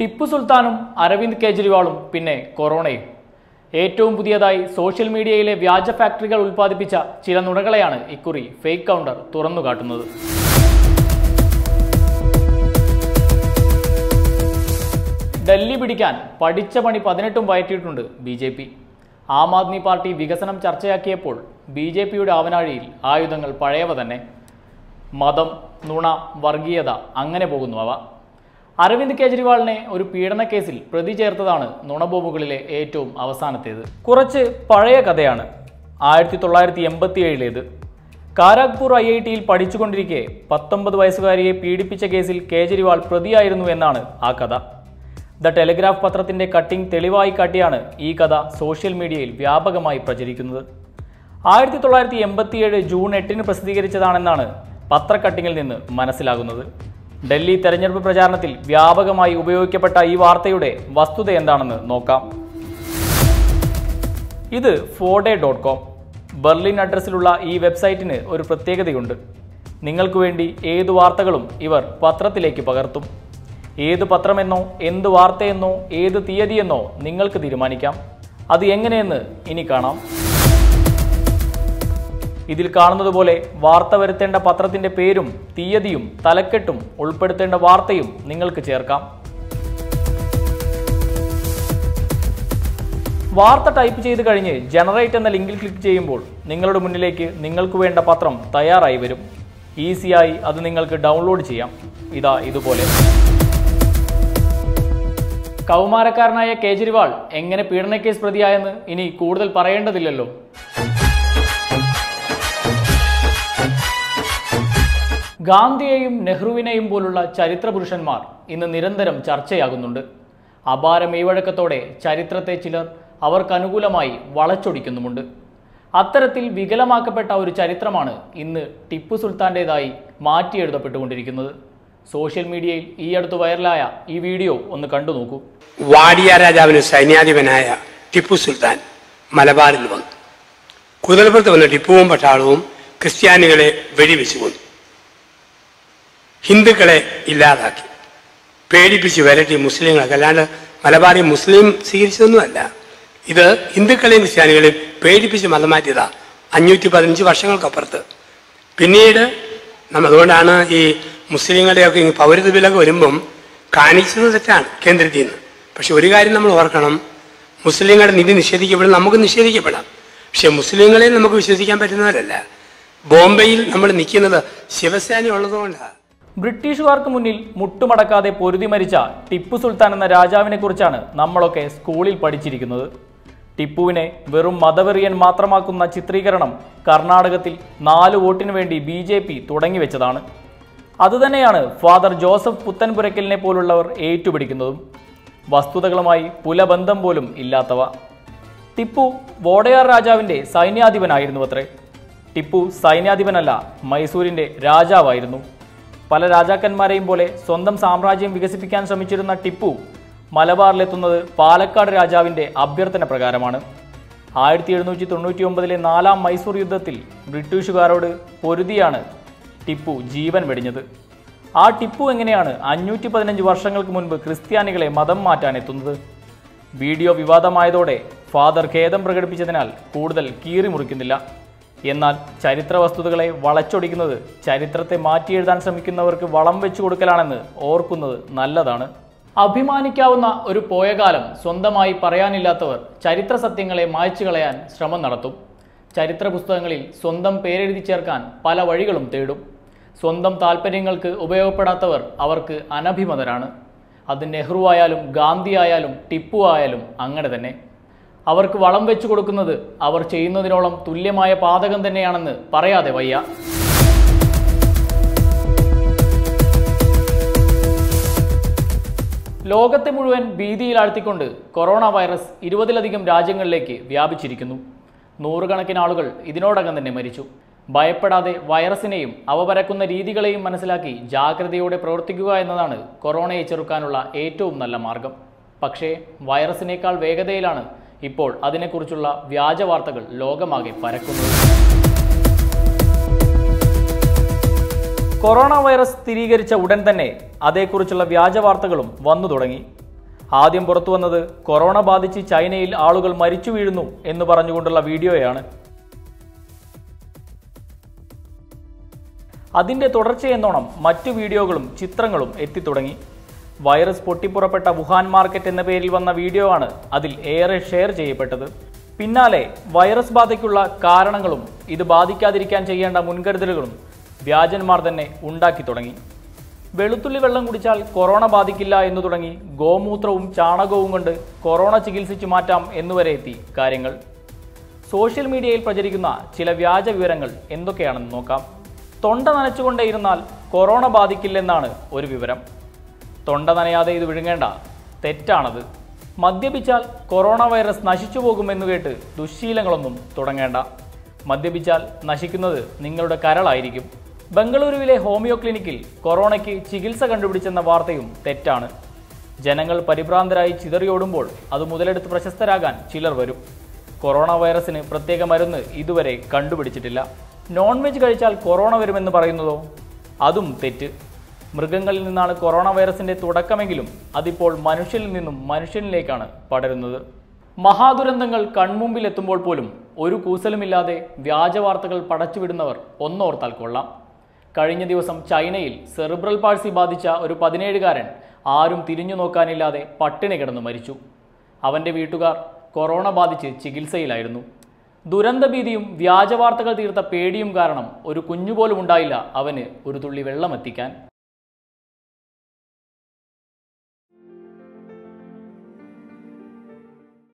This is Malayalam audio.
ടിപ്പു സുൽത്താനും അരവിന്ദ് കെജ്രിവാളും പിന്നെ കൊറോണയും ഏറ്റവും പുതിയതായി സോഷ്യൽ മീഡിയയിലെ വ്യാജ ഫാക്ടറികൾ ഉൽപ്പാദിപ്പിച്ച ചില നുണകളെയാണ് ഇക്കുറി ഫേക്ക് കൗണ്ടർ തുറന്നു കാട്ടുന്നത് ഡൽഹി പിടിക്കാൻ പഠിച്ച പണി പതിനെട്ടും വയറ്റിയിട്ടുണ്ട് B J P Aam Aadmi party വികസനം ചർച്ചയാക്കിയപ്പോൾ ബി ജെ പിയുടെ ആവനാഴിയിൽ ആയുധങ്ങൾ പഴയവ തന്നെ മതം നുണ വർഗീയത അങ്ങനെ പോകുന്നു അവ അരവിന്ദ് കെജ്രിവാളിനെ ഒരു പീഡന കേസിൽ പ്രതി ചേർത്തതാണ് നുണബോംബുകളിലെ ഏറ്റവും അവസാനത്തേത് കുറച്ച് പഴയ കഥയാണ് ആയിരത്തി തൊള്ളായിരത്തി എൺപത്തി ഏഴിലേത് കാരാഗ്പൂർ ഐ ഐ ടിയിൽ പഠിച്ചുകൊണ്ടിരിക്കെ പത്തൊമ്പത് വയസ്സുകാരിയെ പീഡിപ്പിച്ച കേസിൽ കേജ്രിവാൾ പ്രതിയായിരുന്നു എന്നാണ് ആ കഥ ദ ടെലിഗ്രാഫ് പത്രത്തിന്റെ കട്ടിംഗ് തെളിവായി കാട്ടിയാണ് ഈ കഥ സോഷ്യൽ മീഡിയയിൽ വ്യാപകമായി പ്രചരിക്കുന്നത് ആയിരത്തി തൊള്ളായിരത്തി എൺപത്തിയേഴ് ജൂൺ എട്ടിന് പ്രസിദ്ധീകരിച്ചതാണെന്നാണ് പത്രക്കട്ടിങ്ങിൽ നിന്ന് മനസ്സിലാകുന്നത് ഡൽഹി തെരഞ്ഞെടുപ്പ് പ്രചാരണത്തിൽ വ്യാപകമായി ഉപയോഗിക്കപ്പെട്ട ഈ വാർത്തയുടെ വസ്തുത എന്താണെന്ന് നോക്കാം ഇത് ഫോഡേ ഡോട്ട് കോം ബെർലിൻ അഡ്രസ്സിലുള്ള ഈ വെബ്സൈറ്റിന് ഒരു പ്രത്യേകതയുണ്ട് നിങ്ങൾക്ക് വേണ്ടി ഏതു വാർത്തകളും ഇവർ പത്രത്തിലേക്ക് പകർത്തും ഏത് പത്രമെന്നോ എന്ത് വാർത്തയെന്നോ ഏത് തീയതിയെന്നോ നിങ്ങൾക്ക് തീരുമാനിക്കാം അത് എങ്ങനെയെന്ന് ഇനി കാണാം ഇതിൽ കാണുന്നത് പോലെ വാർത്ത വരുത്തേണ്ട പത്രത്തിന്റെ പേരും തീയതിയും തലക്കെട്ടും ഉൾപ്പെടുത്തേണ്ട വാർത്തയും നിങ്ങൾക്ക് ചേർക്കാം വാർത്ത ടൈപ്പ് ചെയ്ത് കഴിഞ്ഞ് ജനറേറ്റ് എന്ന ലിങ്കിൽ ക്ലിക്ക് ചെയ്യുമ്പോൾ നിങ്ങളുടെ മുന്നിലേക്ക് നിങ്ങൾക്ക് വേണ്ട പത്രം തയ്യാറായി വരും ഈസിയായി അത് നിങ്ങൾക്ക് ഡൗൺലോഡ് ചെയ്യാം ഇതാ ഇതുപോലെ കൗമാരക്കാരനായ കേജ്രിവാൾ എങ്ങനെ പീഡനക്കേസ് പ്രതിയായെന്ന് ഇനി കൂടുതൽ പറയേണ്ടതില്ലല്ലോ ഗാന്ധിയെയും നെഹ്റുവിനെയും പോലുള്ള ചരിത്ര പുരുഷന്മാർ ഇന്ന് നിരന്തരം ചർച്ചയാകുന്നുണ്ട് അപാര മെയ്വഴക്കത്തോടെ ചരിത്രത്തെ ചിലർ അവർക്ക് അനുകൂലമായി വളച്ചൊടിക്കുന്നുമുണ്ട് അത്തരത്തിൽ വികലമാക്കപ്പെട്ട ഒരു ചരിത്രമാണ് ഇന്ന് ടിപ്പു സുൽത്താൻ്റെതായി മാറ്റിയെഴുതപ്പെട്ടുകൊണ്ടിരിക്കുന്നത് സോഷ്യൽ മീഡിയയിൽ ഈ അടുത്ത് വൈറലായ ഈ വീഡിയോ ഒന്ന് കണ്ടു നോക്കൂ വാടിയ രാജാവിന് സൈന്യാധിപനായ ടിപ്പു സുൽത്താൻ മലബാറിൽ വന്നു കുതിരപ്പുറത്ത് വന്ന ടിപ്പുവും പട്ടാളവും ക്രിസ്ത്യാനികളെ വെടിവെച്ചു കൊന്നു ഹിന്ദുക്കളെ ഇല്ലാതാക്കി പേടിപ്പിച്ച് വരട്ടി മുസ്ലിങ്ങളൊക്കെ അല്ലാണ്ട് മലബാറി മുസ്ലിം സ്വീകരിച്ചതൊന്നുമല്ല ഇത് ഹിന്ദുക്കളെയും ക്രിസ്ത്യാനികളെയും പേടിപ്പിച്ച് മതം മാറ്റിയതാ അഞ്ഞൂറ്റി പതിനഞ്ച് വർഷങ്ങൾക്കപ്പുറത്ത് പിന്നീട് നമ്മ അതുകൊണ്ടാണ് ഈ മുസ്ലിങ്ങളുടെയൊക്കെ ഈ പൗരത്വ ബില്ലൊക്കെ വരുമ്പം കാണിച്ചത് തെറ്റാണ് കേന്ദ്രത്തിൽ നിന്ന് പക്ഷെ ഒരു കാര്യം നമ്മൾ ഓർക്കണം മുസ്ലിങ്ങളുടെ നിധി നിഷേധിക്കപ്പെടും നമുക്ക് നിഷേധിക്കപ്പെടാം പക്ഷെ മുസ്ലിങ്ങളെ നമുക്ക് വിശ്വസിക്കാൻ പറ്റുന്നവരല്ല ബോംബെയിൽ നമ്മൾ നിൽക്കുന്നത് ശിവസേന ഉള്ളതുകൊണ്ടാണ് ബ്രിട്ടീഷുകാർക്ക് മുന്നിൽ മുട്ടുമടക്കാതെ പൊരുതി മരിച്ച ടിപ്പു സുൽത്താൻ എന്ന രാജാവിനെ കുറിച്ചാണ് നമ്മളൊക്കെ സ്കൂളിൽ പഠിച്ചിരിക്കുന്നത് ടിപ്പുവിനെ വെറും മതവെറിയൻ മാത്രമാക്കുന്ന ചിത്രീകരണം കർണാടകത്തിൽ നാല് വോട്ടിനു വേണ്ടി ബി ജെ പി തുടങ്ങിവെച്ചതാണ് അതുതന്നെയാണ് ഫാദർ ജോസഫ് പുത്തൻപുരക്കലിനെ പോലുള്ളവർ ഏറ്റുപിടിക്കുന്നതും വസ്തുതകളുമായി പുലബന്ധം പോലും ഇല്ലാത്തവ ടിപ്പു വോഡയാർ രാജാവിൻ്റെ സൈന്യാധിപനായിരുന്നു അത്രേ ടിപ്പു സൈന്യാധിപനല്ല മൈസൂരിൻ്റെ രാജാവായിരുന്നു പല രാജാക്കന്മാരെയും പോലെ സ്വന്തം സാമ്രാജ്യം വികസിപ്പിക്കാൻ ശ്രമിച്ചിരുന്ന ടിപ്പു മലബാറിലെത്തുന്നത് പാലക്കാട് രാജാവിൻ്റെ അഭ്യർത്ഥന പ്രകാരമാണ് ആയിരത്തി എഴുന്നൂറ്റി തൊണ്ണൂറ്റി ഒമ്പതിലെ നാലാം മൈസൂർ യുദ്ധത്തിൽ ബ്രിട്ടീഷുകാരോട് പൊരുതിയാണ് ടിപ്പു ജീവൻ വെടിഞ്ഞത് ആ ടിപ്പു എങ്ങനെയാണ് അഞ്ഞൂറ്റി പതിനഞ്ച് വർഷങ്ങൾക്ക് മുൻപ് ക്രിസ്ത്യാനികളെ മതം മാറ്റാൻ എത്തുന്നത് വീഡിയോ വിവാദമായതോടെ ഫാദർ ഖേദം പ്രകടിപ്പിച്ചതിനാൽ കൂടുതൽ കീറി മുറിക്കുന്നില്ല എന്നാൽ ചരിത്ര വസ്തുതകളെ വളച്ചൊടിക്കുന്നത് ചരിത്രത്തെ മാറ്റിയെഴുതാൻ ശ്രമിക്കുന്നവർക്ക് വളം വെച്ചു കൊടുക്കലാണെന്ന് ഓർക്കുന്നത് നല്ലതാണ് അഭിമാനിക്കാവുന്ന ഒരു പോയകാലം സ്വന്തമായി പറയാനില്ലാത്തവർ ചരിത്ര സത്യങ്ങളെ മായ്ച്ചു കളയാൻ ശ്രമം നടത്തും ചരിത്ര പുസ്തകങ്ങളിൽ സ്വന്തം പേരെഴുതി ചേർക്കാൻ പല വഴികളും തേടും സ്വന്തം താല്പര്യങ്ങൾക്ക് ഉപയോഗപ്പെടാത്തവർ അവർക്ക് അനഭിമതരാണ് അത് നെഹ്റു ആയാലും ഗാന്ധി ആയാലും ടിപ്പു ആയാലും അങ്ങനെ തന്നെ അവർക്ക് വളം വെച്ചു കൊടുക്കുന്നത് അവർ ചെയ്യുന്നതിനോളം തുല്യമായ പാതകം തന്നെയാണെന്ന് പറയാതെ വയ്യ ലോകത്തെ മുഴുവൻ ഭീതിയിലാഴ്ത്തിക്കൊണ്ട് കൊറോണ വൈറസ് ഇരുപതിലധികം രാജ്യങ്ങളിലേക്ക് വ്യാപിച്ചിരിക്കുന്നു നൂറുകണക്കിന് ആളുകൾ ഇതിനോടകം തന്നെ മരിച്ചു ഭയപ്പെടാതെ വൈറസിനെയും അവ പരക്കുന്ന രീതികളെയും മനസ്സിലാക്കി ജാഗ്രതയോടെ പ്രവർത്തിക്കുക എന്നതാണ് കൊറോണയെ ചെറുക്കാനുള്ള ഏറ്റവും നല്ല മാർഗം പക്ഷേ വൈറസിനേക്കാൾ വേഗതയിലാണ് ഇപ്പോൾ അതിനെക്കുറിച്ചുള്ള വ്യാജ വാർത്തകൾ ലോകമാകെ പരക്കുന്നത് കൊറോണ വൈറസ് സ്ഥിരീകരിച്ച ഉടൻ തന്നെ അതേക്കുറിച്ചുള്ള വ്യാജ വാർത്തകളും വന്നു തുടങ്ങി ആദ്യം പുറത്തു വന്നത് കൊറോണ ബാധിച്ച് ചൈനയിൽ ആളുകൾ മരിച്ചു വീഴുന്നു എന്ന് പറഞ്ഞുകൊണ്ടുള്ള വീഡിയോയാണ് അതിന്റെ തുടർച്ചയെന്നോണം മറ്റു വീഡിയോകളും ചിത്രങ്ങളും എത്തിത്തുടങ്ങി വൈറസ് പൊട്ടിപ്പുറപ്പെട്ട വുഹാൻ മാർക്കറ്റ് എന്ന പേരിൽ വന്ന വീഡിയോ ആണ് അതിൽ ഏറെ ഷെയർ ചെയ്യപ്പെട്ടത് പിന്നാലെ വൈറസ് ബാധയ്ക്കുള്ള കാരണങ്ങളും ഇത് ബാധിക്കാതിരിക്കാൻ ചെയ്യേണ്ട മുൻകരുതലുകളും വ്യാജന്മാർ തന്നെ ഉണ്ടാക്കി തുടങ്ങി വെളുത്തുള്ളി വെള്ളം കുടിച്ചാൽ കൊറോണ ബാധിക്കില്ല എന്ന് തുടങ്ങി ഗോമൂത്രവും ചാണകവും കൊണ്ട് കൊറോണ ചികിത്സിച്ചു മാറ്റാം എന്നുവരെ എത്തി കാര്യങ്ങൾ സോഷ്യൽ മീഡിയയിൽ പ്രചരിക്കുന്ന ചില വ്യാജ വിവരങ്ങൾ എന്തൊക്കെയാണെന്ന് നോക്കാം തൊണ്ട നനച്ചുകൊണ്ടേയിരുന്നാൽ കൊറോണ ബാധിക്കില്ലെന്നാണ് ഒരു വിവരം തൊണ്ട നനയാതെ ഇത് വിഴുങ്ങേണ്ട തെറ്റാണത് മദ്യപിച്ചാൽ കൊറോണ വൈറസ് നശിച്ചു പോകുമെന്ന് കേട്ട് ദുശ്ശീലങ്ങളൊന്നും തുടങ്ങേണ്ട മദ്യപിച്ചാൽ നശിക്കുന്നത് നിങ്ങളുടെ കരളായിരിക്കും ബംഗളൂരുവിലെ ഹോമിയോ ക്ലിനിക്കിൽ കൊറോണയ്ക്ക് ചികിത്സ കണ്ടുപിടിച്ചെന്ന വാർത്തയും തെറ്റാണ് ജനങ്ങൾ പരിഭ്രാന്തരായി ചിതറിയോടുമ്പോൾ അത് മുതലെടുത്ത് പ്രശസ്തരാകാൻ ചിലർ വരും കൊറോണ വൈറസിന് പ്രത്യേക മരുന്ന് ഇതുവരെ കണ്ടുപിടിച്ചിട്ടില്ല നോൺ വെജ് കഴിച്ചാൽ കൊറോണ വരുമെന്ന് പറയുന്നതോ അതും തെറ്റ് മൃഗങ്ങളിൽ നിന്നാണ് കൊറോണ വൈറസിന്റെ തുടക്കമെങ്കിലും അതിപ്പോൾ മനുഷ്യനിൽ നിന്നും മനുഷ്യനിലേക്കാണ് പടരുന്നത് മഹാദുരന്തങ്ങൾ കൺമുമ്പിലെത്തുമ്പോൾ പോലും ഒരു കൂസലുമില്ലാതെ വ്യാജ വാർത്തകൾ പടച്ചുവിടുന്നവർ ഒന്നോർത്താൽ കൊള്ളാം കഴിഞ്ഞ ദിവസം ചൈനയിൽ സെറിബ്രൽ പാഴ്സി ബാധിച്ച ഒരു പതിനേഴുകാരൻ ആരും തിരിഞ്ഞു നോക്കാനില്ലാതെ പട്ടിണി കിടന്നു മരിച്ചു അവൻ്റെ വീട്ടുകാർ കൊറോണ ബാധിച്ച് ചികിത്സയിലായിരുന്നു ദുരന്തഭീതിയും വ്യാജവാർത്തകൾ തീർത്ത പേടിയും കാരണം ഒരു കുഞ്ഞുപോലും ഉണ്ടായില്ല അവന് ഒരു തുള്ളി വെള്ളം എത്തിക്കാൻ